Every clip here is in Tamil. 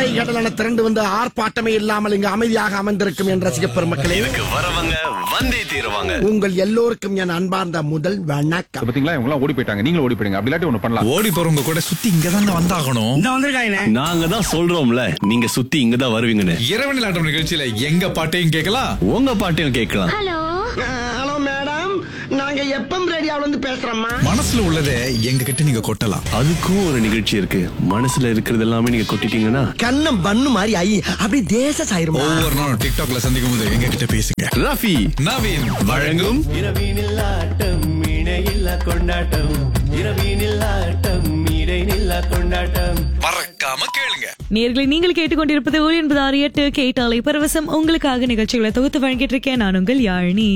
அலை கடலான திரண்டு வந்து ஆர்ப்பாட்டமே இல்லாமல் இங்கு அமைதியாக அமர்ந்திருக்கும் என் ரசிக பெருமக்களே இதுக்கு வரவங்க வந்தே தீருவாங்க உங்கள் எல்லோருக்கும் என் அன்பார்ந்த முதல் வணக்கம் பாத்தீங்களா இவங்க எல்லாம் ஓடி போயிட்டாங்க நீங்களும் ஓடி போயிடுங்க அப்படி இல்லாட்டி ஒண்ணு பண்ணலாம் ஓடி போறவங்க கூட சுத்தி இங்க தான் வந்தாகணும் நாங்க தான் சொல்றோம்ல நீங்க சுத்தி இங்க தான் வருவீங்கன்னு இரவு நிலாட்டம் நிகழ்ச்சியில எங்க பாட்டையும் கேட்கலாம் உங்க பாட்டையும் கேட்கலாம் ஹலோ மேடம் நாங்க எப்பம் ரேடியோல இருந்து பேசுறோம்மா மனசுல உள்ளதை எங்க கிட்ட நீங்க கொட்டலாம் அதுக்கும் ஒரு நிகழ்ச்சி இருக்கு மனசுல இருக்கிறது எல்லாமே நீங்க கொட்டிட்டீங்கன்னா கண்ணம் பண்ணு மாதிரி ஐ அப்படி தேச சாயிருமா ஒவ்வொரு நாளும் டிக்டாக்ல சந்திக்கும் போது எங்க கிட்ட பேசுங்க ரஃபி நவீன் வழங்கும் இரவினில் ஆட்டம் இணையில்லா கொண்டாட்டம் இரவினில் ஆட்டம் இடைநில்லா கொண்டாட்டம் மறக்காம கேளுங்க நேர்களை நீங்கள் கேட்டுக்கொண்டிருப்பது ஒளி என்பது ஆறு எட்டு கேட்டாலை பரவசம் உங்களுக்காக நிகழ்ச்சிகளை தொகுத்து வழங்கிட்டு இருக்கேன் நான் உங்கள் யாழினி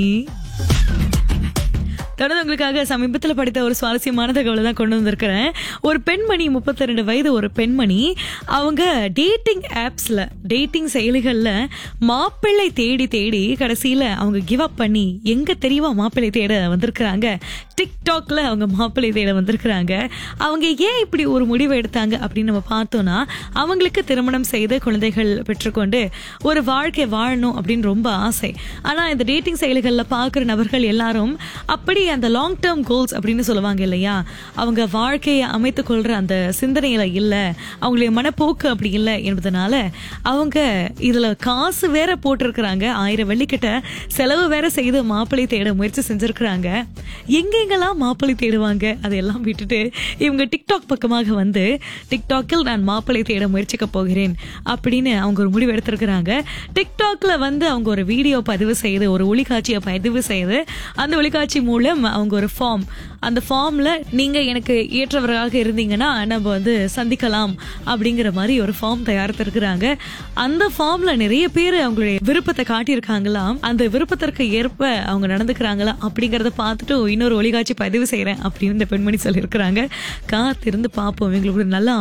தொடர்ந்து உங்களுக்காக சமீபத்தில் படித்த ஒரு சுவாரஸ்யமான தகவலை தான் கொண்டு வந்திருக்கிறேன் ஒரு பெண்மணி முப்பத்தி ரெண்டு வயது ஒரு பெண்மணி அவங்க டேட்டிங் ஆப்ஸில் டேட்டிங் செயலிகளில் மாப்பிள்ளை தேடி தேடி கடைசியில் அவங்க கிவ் அப் பண்ணி எங்கே தெரியுமா மாப்பிள்ளை தேட வந்திருக்கிறாங்க டிக்டாக்ல அவங்க மாப்பிள்ளை தேட வந்திருக்கிறாங்க அவங்க ஏன் இப்படி ஒரு முடிவு எடுத்தாங்க அப்படின்னு நம்ம பார்த்தோம்னா அவங்களுக்கு திருமணம் செய்து குழந்தைகள் பெற்றுக்கொண்டு ஒரு வாழ்க்கை வாழணும் அப்படின்னு ரொம்ப ஆசை ஆனால் இந்த டேட்டிங் செயலிகளில் பார்க்குற நபர்கள் எல்லாரும் அப்படி அந்த லாங் டேர்ம் கோல்ஸ் அப்படின்னு சொல்லுவாங்க இல்லையா அவங்க வாழ்க்கையை அமைத்துக் கொள்ற அந்த சிந்தனையில இல்லை அவங்களுடைய மனப்போக்கு அப்படி இல்லை என்பதனால அவங்க இதுல காசு வேற போட்டிருக்கிறாங்க ஆயிரம் வெள்ளிக்கிட்ட செலவு வேற செய்து மாப்பிள்ளை தேட முயற்சி செஞ்சிருக்கிறாங்க எங்கெங்கெல்லாம் மாப்பிள்ளை தேடுவாங்க அதையெல்லாம் விட்டுட்டு இவங்க டிக்டாக் பக்கமாக வந்து டிக்டாக்கில் நான் மாப்பிள்ளை தேட முயற்சிக்க போகிறேன் அப்படின்னு அவங்க ஒரு முடிவு எடுத்திருக்கிறாங்க டிக்டாக்ல வந்து அவங்க ஒரு வீடியோ பதிவு செய்து ஒரு ஒளிக்காட்சியை பதிவு செய்து அந்த ஒளிக்காட்சி மூலம் அவங்க ஒரு ஃபார்ம் அந்த ஃபார்ம்ல நீங்க எனக்கு ஏற்றவராக இருந்தீங்கன்னா நம்ம வந்து சந்திக்கலாம் அப்படிங்கிற மாதிரி ஒரு ஃபார்ம் தயாரித்திருக்கிறாங்க அந்த ஃபார்ம்ல நிறைய பேர் அவங்களுடைய விருப்பத்தை காட்டியிருக்காங்களாம் அந்த விருப்பத்திற்கு ஏற்ப அவங்க நடந்துக்கிறாங்களா அப்படிங்கறத பார்த்துட்டு இன்னொரு ஒளிக்காட்சி பதிவு செய்யறேன் அப்படின்னு இந்த பெண்மணி சொல்லியிருக்கிறாங்க காத்திருந்து பார்ப்போம் எங்களுக்கு ஒரு நல்ல